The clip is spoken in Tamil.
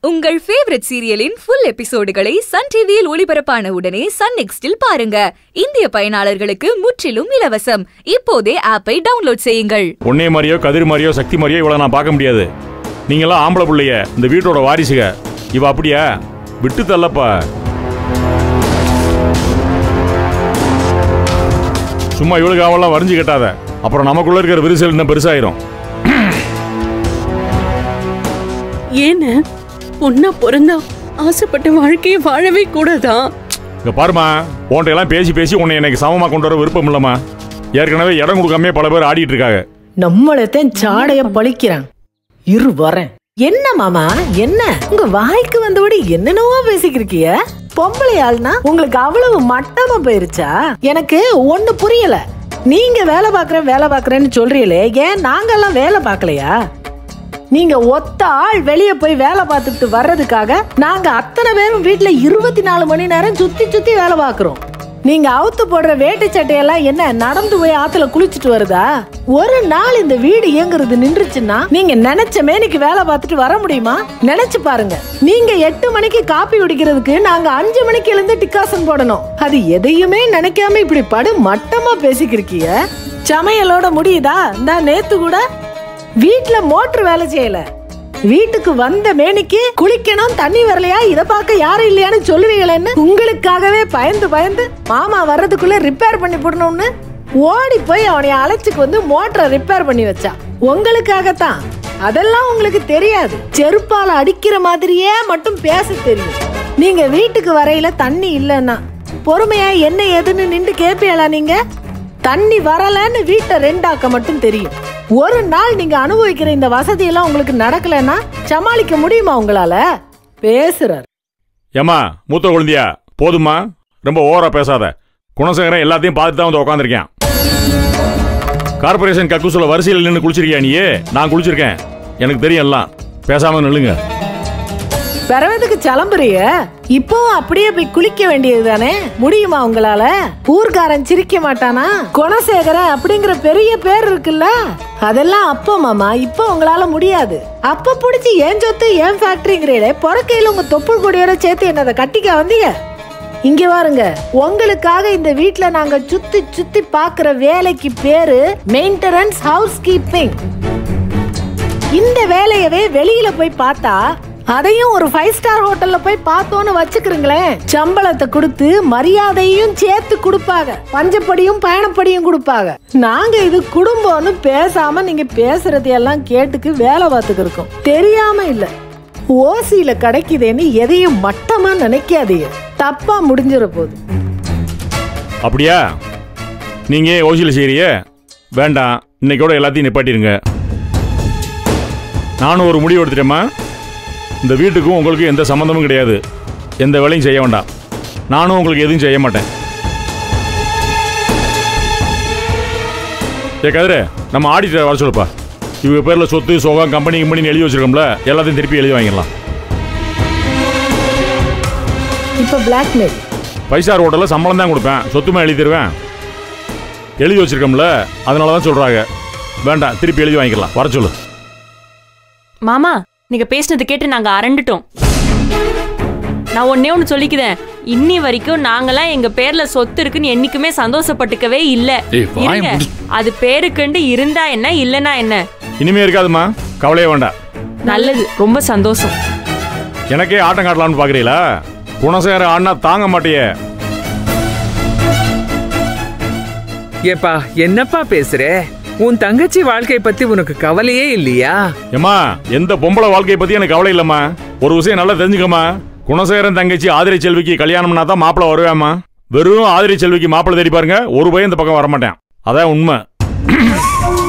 உங்கள் ஃபேவரட் சீரியலின் ஃபுல் எபிசோடுகளை சன் டிவியில் ஒளிபரப்பான உடனே சன் நெக்ஸ்டில் பாருங்க இந்திய பயனாளர்களுக்கு முற்றிலும் இலவசம் இப்போதே ஆப்பை டவுன்லோட் செய்யுங்கள் உன்னை மாதிரியோ கதிர் மாதிரியோ சக்தி மாதிரியோ இவ்வளோ நான் பார்க்க முடியாது நீங்களாம் ஆம்பளை பிள்ளைய இந்த வீட்டோட வாரிசுக இவ அப்படியா விட்டு தள்ளப்பா சும்மா இவளுக்கு அவெல்லாம் வரைஞ்சு கட்டாத அப்புறம் நமக்குள்ள இருக்கிற விரிசல் இன்னும் பெருசாயிரும் ஏன்னு பொண்ணா பிறந்தா ஆசைப்பட்ட வாழ்க்கையை வாழவே கூடாதா இங்க பாருமா உன்கிட்ட எல்லாம் பேசி பேசி உன்னை எனக்கு சமமா கொண்டு வர விருப்பம் இல்லம்மா ஏற்கனவே இடம் கொடுக்காம பல பேர் ஆடிட்டு இருக்காங்க நம்மளத்தான் சாடைய பழிக்கிறான் இரு வரேன் என்ன மாமா என்ன உங்க வாய்க்கு வந்தபடி என்னென்னவோ பேசிக்கிருக்கிய பொம்பளை ஆள்னா உங்களுக்கு அவ்வளவு மட்டமா போயிருச்சா எனக்கு ஒண்ணு புரியல நீங்க வேலை பாக்குறேன் வேலை பாக்குறேன்னு சொல்றீங்களே ஏன் நாங்கெல்லாம் வேலை பார்க்கலையா நீங்க ஒத்த ஆள் வெளிய போய் வேலை பார்த்துட்டு வர்றதுக்காக நாங்க அத்தனை பேரும் வீட்ல இருபத்தி நாலு மணி நேரம் சுத்தி சுத்தி வேலை பார்க்கறோம் நீங்க அவுத்து போடுற வேட்டி சட்டையெல்லாம் என்ன நடந்து போய் ஆத்துல குளிச்சுட்டு வருதா ஒரு நாள் இந்த வீடு இயங்குறது நின்றுச்சுன்னா நீங்க நினைச்ச மேனிக்கு வேலை பார்த்துட்டு வர முடியுமா நினைச்சு பாருங்க நீங்க எட்டு மணிக்கு காப்பி குடிக்கிறதுக்கு நாங்க அஞ்சு மணிக்கு எழுந்து டிக்காசன் போடணும் அது எதையுமே நினைக்காம இப்படி படு மட்டமா பேசிக்கிருக்கிய சமையலோட முடியுதா இந்த நேத்து கூட வீட்ல மோட்டர் வேலை செய்யல வீட்டுக்கு வந்த மேனிக்கு குளிக்கணும் தண்ணி வரலையா இத பார்க்க யாரும் இல்லையான்னு சொல்லுவீங்களேன்னு உங்களுக்காகவே பயந்து பயந்து மாமா வர்றதுக்குள்ள ரிப்பேர் பண்ணி போடணும்னு ஓடி போய் அவனைய அழைச்சுக்கு வந்து மோட்டரை ரிப்பேர் பண்ணி வச்சா உங்களுக்காகத்தான் அதெல்லாம் உங்களுக்கு தெரியாது செருப்பால அடிக்கிற மாதிரியே மட்டும் பேச தெரியும் நீங்க வீட்டுக்கு வரையில தண்ணி இல்லைன்னா பொறுமையா என்ன ஏதுன்னு நின்று கேட்பீங்களா நீங்க தண்ணி வரலன்னு வீட்டை ரெண்டாக்க மட்டும் தெரியும் ஒரு நாள் நீங்க அனுபவிக்கிற இந்த வசதி எல்லாம் உங்களுக்கு நடக்கலன்னா சமாளிக்க முடியுமா உங்களால பேசுறார் ஏம்மா மூத்த குழந்தையா போதுமா ரொம்ப ஓவரா பேசாத குணசேகரன் எல்லாத்தையும் பார்த்துட்டு தான் வந்து உட்காந்துருக்கேன் கார்பரேஷன் கக்கூசுல வரிசையில் நின்று குளிச்சிருக்கியா நீயே நான் குளிச்சிருக்கேன் எனக்கு தெரியும் எல்லாம் பேசாம நில்லுங்க பிறவதுக்கு கிளம்புறிய இப்பவும் அப்படியே போய் குளிக்க வேண்டியது தானே முடியுமா உங்களால ஊர்க்காரன் சிரிக்க மாட்டானா குணசேகரன் அப்படிங்கிற பெரிய பேர் இருக்குல்ல அதெல்லாம் அப்போ மாமா இப்போ உங்களால முடியாது அப்ப புடிச்சு ஏன் சொத்து ஏன் ஃபேக்டரிங்கிறீங்களே பொறக்கையில உங்க தொப்புள் கொடியோட சேர்த்து என்னதை கட்டிக்க வந்தீங்க இங்க பாருங்க உங்களுக்காக இந்த வீட்ல நாங்க சுத்தி சுத்தி பாக்குற வேலைக்கு பேரு மெயின்டெனன்ஸ் ஹவுஸ் கீப்பிங் இந்த வேலையவே வெளியில போய் பார்த்தா அதையும் ஒரு ஃபைவ் ஸ்டார் ஹோட்டல்ல போய் பார்த்தோன்னு வச்சுக்கிறீங்களேன் சம்பளத்தை கொடுத்து மரியாதையும் சேர்த்து கொடுப்பாங்க பஞ்சப்படியும் பயணப்படியும் கொடுப்பாங்க நாங்க இது குடும்பம்னு பேசாம நீங்க பேசுறதையெல்லாம் கேட்டுக்கு வேலை பார்த்துக்கு இருக்கோம் தெரியாம இல்ல ஓசியில கிடைக்குதேன்னு எதையும் மட்டமா நினைக்காதீங்க தப்பா முடிஞ்சிட போகுது அப்படியா நீங்க ஓசியில் செய்யறியே வேண்டாம் இன்னைக்கோட எல்லாத்தையும் நிப்பாட்டிருங்க நானும் ஒரு முடிவு எடுத்துட்டேம்மா இந்த வீட்டுக்கும் உங்களுக்கும் எந்த சம்மந்தமும் கிடையாது எந்த வேலையும் செய்ய வேண்டாம் நானும் உங்களுக்கு எதுவும் செய்ய மாட்டேன் ஏ கதிர நம்ம ஆடிட்டர் வர சொல்லுப்பா இவங்க பேரில் சொத்து சோகம் கம்பெனி கம்பெனின்னு எழுதி வச்சிருக்கோம்ல எல்லாத்தையும் திருப்பி எழுதி வாங்கிடலாம் இப்ப பிளாக்மெயில் ஃபைவ் ஸ்டார் ஹோட்டலில் சம்பளம் தான் கொடுப்பேன் சொத்துமா எழுதி தருவேன் எழுதி வச்சிருக்கோம்ல அதனால தான் சொல்கிறாங்க வேண்டாம் திருப்பி எழுதி வாங்கிக்கலாம் வர சொல்லு மாமா நீங்க பேசினது கேட்டு நாங்க அரண்டுட்டோம் நான் ஒன்னே ஒன்று சொல்லிக்கிறேன் இன்னி வரைக்கும் நாங்கெல்லாம் எங்க பேர்ல சொத்து இருக்குன்னு என்னைக்குமே சந்தோஷப்பட்டுக்கவே இல்ல ஏய், வாயை இருங்க. மூடு. அது பேருக்குண்டு இருந்தா என்ன இல்லனா என்ன இனிமே இருக்காதும்மா கவலையே வேண்டாம் நல்லது ரொம்ப சந்தோஷம் எனக்கே ஆட்டம் காட்டலாம்னு பார்க்குறீங்களா குணசேகர ஆடினா தாங்க மாட்டியே ஏப்பா என்னப்பா பேசுற உன் தங்கச்சி வாழ்க்கை பத்தி உனக்கு கவலையே இல்லையா ஏம்மா எந்த பொம்பளை வாழ்க்கையை பற்றி எனக்கு கவலை இல்லைம்மா ஒரு விஷயம் நல்லா தெரிஞ்சுக்கம்மா குணசேகரன் தங்கச்சி ஆதிரை செல்விக்கு கல்யாணம்னா தான் மாப்பிள்ளை வருவேம்மா வெறும் ஆதிரை செல்விக்கு மாப்பிள்ளை தேடி பாருங்க ஒரு பையன் இந்த பக்கம் வரமாட்டேன் அதான் உண்மை